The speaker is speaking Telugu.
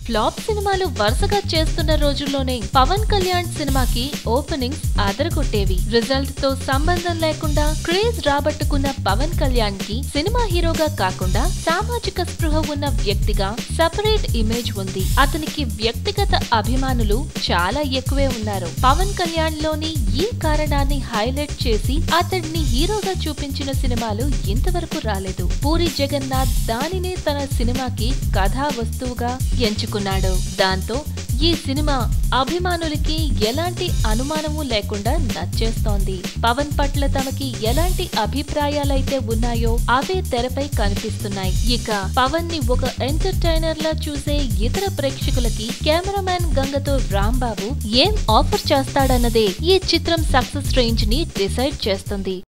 ఫ్లాప్ సినిమాలు వరుసగా చేస్తున్న రోజుల్లోనే పవన్ కళ్యాణ్ సినిమాకి ఓపెనింగ్స్ అదరగొట్టేవి రిజల్ట్ తో సంబంధం లేకుండా క్రేజ్ రాబట్టుకున్న పవన్ కళ్యాణ్ కి సినిమా హీరోగా కాకుండా సామాజిక స్పృహ ఉన్న వ్యక్తిగా సపరేట్ ఇమేజ్ ఉంది అతనికి వ్యక్తిగత అభిమానులు చాలా ఎక్కువే ఉన్నారు పవన్ కళ్యాణ్ లోని ఈ కారణాన్ని హైలైట్ చేసి అతడిని హీరోగా చూపించిన సినిమాలు ఇంతవరకు రాలేదు పూరి జగన్నాథ్ దానినే తన సినిమాకి కథా వస్తువుగా ఎంచుకున్నాడు దాంతో ఈ సినిమా అభిమానులకి ఎలాంటి అనుమానము లేకుండా నచ్చేస్తోంది పవన్ పట్ల తమకి ఎలాంటి అభిప్రాయాలైతే ఉన్నాయో అవే తెరపై కనిపిస్తున్నాయి ఇక పవన్ ని ఒక ఎంటర్టైనర్ లా చూసే ఇతర ప్రేక్షకులకి కెమెరామ్యాన్ గంగతో రాంబాబు ఏం ఆఫర్ చేస్తాడన్నదే ఈ చిత్రం సక్సెస్ రేంజ్ ని డిసైడ్ చేస్తుంది